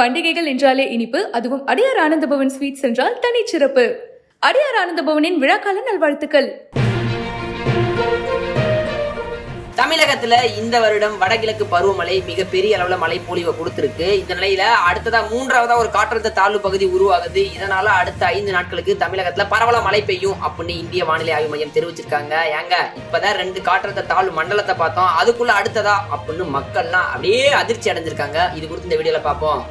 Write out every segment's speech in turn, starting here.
பண்டிகைகள் என்றாலே இனிப்பு அதுவும் அடியார் ஆனந்தபவன் ஸ்வீட்ஸ் என்றால் தனிச்சிறப்பு அடியார் ஆனந்தபவனின் விழாக்கால நல்வாழ்த்துக்கள் தமிழகத்துல இந்த வருடம் வடகிழக்கு பருவமழை மிகப்பெரிய அளவுல மழை பொழிவை கொடுத்திருக்கு இந்த நிலையில அடுத்ததா மூன்றாவதா ஒரு காற்றழுத்த தாழ்வு பகுதி உருவாகுது இதனால அடுத்த ஐந்து நாட்களுக்கு தமிழகத்துல பரவல மழை பெய்யும் அப்படின்னு இந்திய வானிலை ஆய்வு மையம் தெரிவிச்சிருக்காங்க ஏங்க இப்பதான் ரெண்டு காற்றழுத்த தாழ்வு மண்டலத்தை பார்த்தோம் அதுக்குள்ள அடுத்ததா அப்படின்னு மக்கள்லாம் அப்படியே அதிர்ச்சி அடைஞ்சிருக்காங்க இது குறித்து இந்த வீடியோல பார்ப்போம்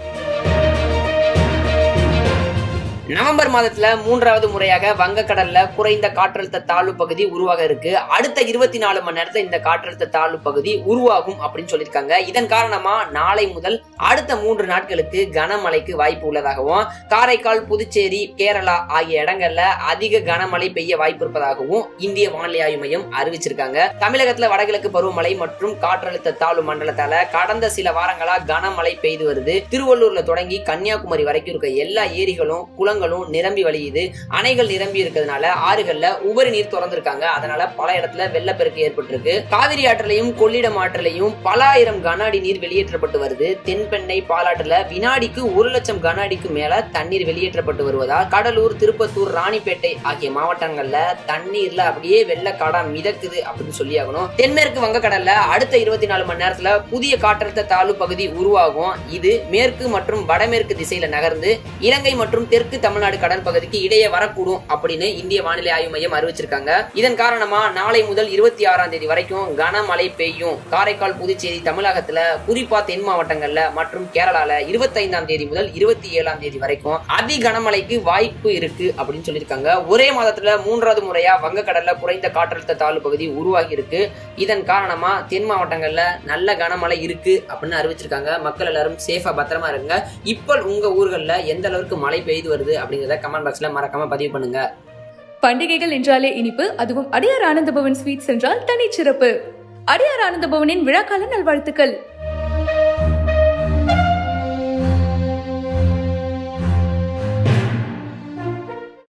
நவம்பர் மாதத்துல மூன்றாவது முறையாக வங்கக்கடல்ல குறைந்த காற்றழுத்த தாழ்வு பகுதி உருவாக இருக்கு அடுத்த இருபத்தி நாலு மணி நேரத்துல இந்த காற்றழுத்த தாழ்வு பகுதி உருவாகும் அப்படின்னு சொல்லியிருக்காங்க இதன் காரணமா நாளை முதல் அடுத்த மூன்று நாட்களுக்கு கனமழைக்கு வாய்ப்பு உள்ளதாகவும் காரைக்கால் புதுச்சேரி கேரளா ஆகிய இடங்கள்ல அதிக கனமழை பெய்ய வாய்ப்பு இருப்பதாகவும் இந்திய வானிலை ஆய்வு மையம் அறிவிச்சிருக்காங்க தமிழகத்துல வடகிழக்கு பருவமழை மற்றும் காற்றழுத்த தாழ்வு மண்டலத்தால கடந்த சில வாரங்களா கனமழை பெய்து வருது திருவள்ளூர்ல தொடங்கி கன்னியாகுமரி வரைக்கும் இருக்க எல்லா ஏரிகளும் குளங்களும் நிரம்பி வழியுது அணைகள் நிரம்பி இருக்கிறதுனால ஆறுகள்ல உபரி நீர் திறந்திருக்காங்க அதனால பல இடத்துல வெள்ளப்பெருக்கு ஏற்பட்டிருக்கு காவிரி ஆற்றிலையும் கொள்ளிடம் ஆற்றிலையும் பல ஆயிரம் கன அடி நீர் வெளியேற்றப்பட்டு வருது தென்பெண்ணை பாலாற்றுல வினாடிக்கு ஒரு லட்சம் கன அடிக்கு மேல தண்ணீர் வெளியேற்றப்பட்டு வருவதால் கடலூர் திருப்பத்தூர் ராணிப்பேட்டை ஆகிய மாவட்டங்கள்ல தண்ணீர்ல அப்படியே வெள்ளக்காடா மிதக்குது அப்படின்னு சொல்லியாகணும் தென்மேற்கு வங்கக்கடல்ல அடுத்த இருபத்தி நாலு மணி நேரத்துல புதிய காற்றழுத்த தாழ்வு பகுதி உருவாகும் இது மேற்கு மற்றும் வடமேற்கு திசையில நகர்ந்து இலங்கை மற்றும் தெற்கு தமிழ்நாடு கடல் பகுதிக்கு இடையே வரக்கூடும் அப்படின்னு இந்திய வானிலை ஆய்வு மையம் அறிவிச்சிருக்காங்க இதன் காரணமா நாளை முதல் இருபத்தி ஆறாம் தேதி வரைக்கும் கனமழை பெய்யும் காரைக்கால் புதுச்சேரி தமிழகத்துல குறிப்பா தென் மாவட்டங்கள்ல மற்றும் கேரளால இருபத்தைந்தாம் தேதி முதல் இருபத்தி ஏழாம் தேதி வரைக்கும் அதி கனமழைக்கு வாய்ப்பு இருக்கு அப்படின்னு சொல்லியிருக்காங்க ஒரே மாதத்துல மூன்றாவது முறையா வங்கக்கடல்ல குறைந்த காற்றழுத்த தாழ்வு பகுதி உருவாகி இருக்கு இதன் காரணமா தென் மாவட்டங்கள்ல நல்ல கனமழை இருக்கு அப்படின்னு அறிவிச்சிருக்காங்க மக்கள் எல்லாரும் சேஃபா பத்திரமா இருங்க இப்போ உங்க ஊர்கள்ல எந்த அளவுக்கு மழை பெய்து வருது அப்படிங்கறத கமெண்ட் பாக்ஸ்ல மறக்காம பதிவு பண்ணுங்க பண்டிகைகள் என்றாலே இனிப்பு அதுவும் அடியார் ஆனந்தபவன் ஸ்வீட்ஸ் என்றால் தனிச்சிறப்பு அடியார் ஆனந்தபவனின் விழாக்கால நல்வாழ்த்துக்கள்